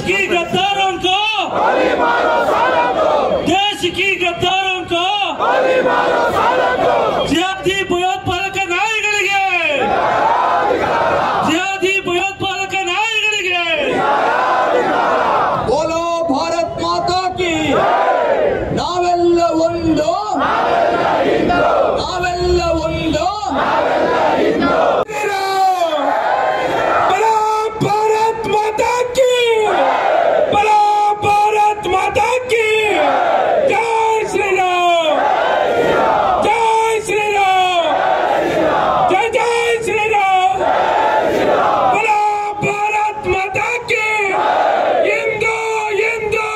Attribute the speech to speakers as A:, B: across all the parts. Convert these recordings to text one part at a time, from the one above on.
A: की गद्दारों को देश की गद्दारों को ಜಾತಿ ಭಯೋತ್ಪಾದಕ ನಾಯಿಗಳಿಗೆ ಜಾತಿ ಭಯೋತ್ಪಾದಕ ನಾಯಿಗಳಿಗೆ
B: ಬೋಲೋ ಭಾರತ್ ಮಾತಾ ಕಿ ನಾವೆಲ್ಲ ಒಂದು ನಾವೆಲ್ಲ ಒಂದು
A: ಬಲೋ ಭಾರತ್ ಮಾತಾ ಕಿ ಬಲೋ ಭಾರತ್ ಮಾತಾ ಕಿ ಜೈ ಶ್ರೀರಾಮ್ ಜೈ ಶ್ರೀರಾಮ್ ಜೈ ಜೈ ಶ್ರೀರಾಮ್ ಬಲೋ ಭಾರತ್ ಮಾತಾ ಕಿ ಎಂದು ಎಂದು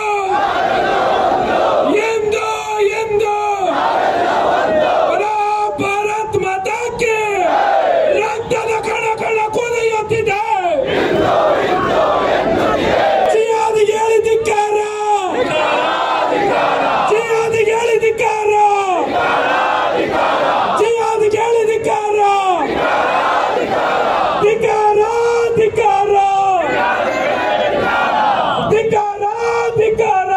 A: ಎಂದು ಎಂದು ಬಲೋ ಭಾರತ್ ಮಾತಾ ಕಿ ರಕ್ತದ ಕಣ ಕಣ ಕುದಿಯುತ್ತಿದೆ ಸಿಯಾದಿಗೆ ಹೇಳಿದಿಕ್ಕಾರ ಸಿಯಾದಿಗೆ ಹೇಳಿದಿಕ್ಕಾರ ಸಿಯಾದಿಗೆ ಹೇಳಿದಿಕ್ಕಾರ ಧಿಕ್ಕಾರ ಧಿಕ್ಕಾರ ಧಿಕ್ಕಾರ ಧಿಕ್ಕಾರ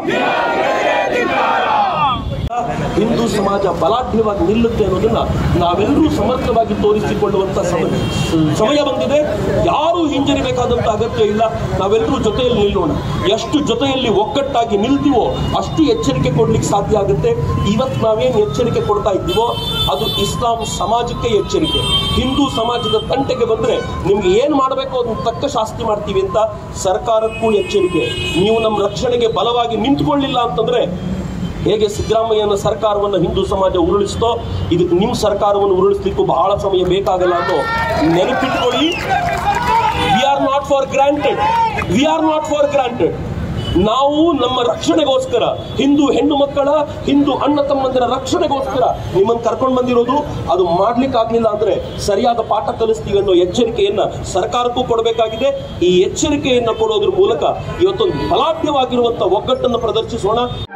C: ಹಿಂದೂ ಸಮಾಜ ಬಲಾಢ್ಯವಾಗಿ ನಿಲ್ಲುತ್ತೆ ಅನ್ನೋದನ್ನ ನಾವೆಲ್ಲರೂ ಸಮರ್ಥವಾಗಿ ತೋರಿಸಿಕೊಳ್ಳುವಂತ ಸಮ- ಸಮಯ ಬಂದಿದೆ ಯಾರೂ ಹಿಂಜರಿಬೇಕಾದಂತ ಅಗತ್ಯ ಇಲ್ಲ ನಾವೆಲ್ಲರೂ ಜೊತೆಯಲ್ಲಿ ನಿಲ್ಲೋಣ ಎಷ್ಟು ಜೊತೆಯಲ್ಲಿ ಒಗ್ಗಟ್ಟಾಗಿ ನಿಲ್ತೀವೋ ಅಷ್ಟು ಎಚ್ಚರಿಕೆ ಕೊಡ್ಲಿಕ್ಕೆ ಸಾಧ್ಯ ಆಗುತ್ತೆ ಇವತ್ತು ನಾವೇನು ಎಚ್ಚರಿಕೆ ಕೊಡ್ತಾ ಇದ್ದೀವೋ ಅದು ಇಸ್ಲಾಂ ಸಮಾಜಕ್ಕೆ ಎಚ್ಚರಿಕೆ ಹಿಂದೂ ಸಮಾಜದ ತಂಟೆಗೆ ಬಂದ್ರೆ ನಿಮ್ಗೆ ಏನ್ ಮಾಡಬೇಕು ಅದನ್ನ ತಕ್ಕ ಶಾಸ್ತಿ ಮಾಡ್ತೀವಿ ಅಂತ ಸರ್ಕಾರಕ್ಕೂ ಎಚ್ಚರಿಕೆ ನೀವು ನಮ್ಮ ರಕ್ಷಣೆಗೆ ಬಲವಾಗಿ ನಿಂತ್ಕೊಳ್ಳಿಲ್ಲ ಅಂತಂದ್ರೆ ಹೇಗೆ ಸಿದ್ದರಾಮಯ್ಯನ ಸರ್ಕಾರವನ್ನು ಹಿಂದೂ ಸಮಾಜ ಉರುಳಿಸ್ತೋ ಇದಕ್ಕೆ ನಿಮ್ಮ ಸರ್ಕಾರವನ್ನು ಉರುಳಿಸ್ಲಿಕ್ಕೂ ಬಹಳ ಸಮಯ ಬೇಕಾಗಲ್ಲ ಅನ್ನೋ ನೆನಪಿಟ್ಕೊಳ್ಳಿ we are not for granted we are not for granted ನಾವು ನಮ್ಮ ರಕ್ಷಣೆಗೋಸ್ಕರ ಹಿಂದೂ ಹೆಣ್ಣು ಮಕ್ಕಳ ಹಿಂದೂ ಅಣ್ಣ ತಮ್ಮಂದಿರ ರಕ್ಷಣೆಗೋಸ್ಕರ ನಿಮ್ಮನ್ನು ಕರ್ಕೊಂಡು ಬಂದಿರೋದು ಅದು ಮಾಡ್ಲಿಕ್ಕೆ ಆಗ್ಲಿಲ್ಲ ಅಂದ್ರೆ ಸರಿಯಾದ ಪಾಠ ಕಲಿಸ್ತೀವಿ ಅನ್ನೋ ಎಚ್ಚರಿಕೆಯನ್ನ ಸರ್ಕಾರಕ್ಕೂ ಕೊಡಬೇಕಾಗಿದೆ ಈ ಎಚ್ಚರಿಕೆಯನ್ನ ಕೊಡೋದ್ರ ಮೂಲಕ ಇವತ್ತೊಂದು ಬಲಾಢ್ಯವಾಗಿರುವಂತ ಒಗ್ಗಟ್ಟನ್ನು ಪ್ರದರ್ಶಿಸೋಣ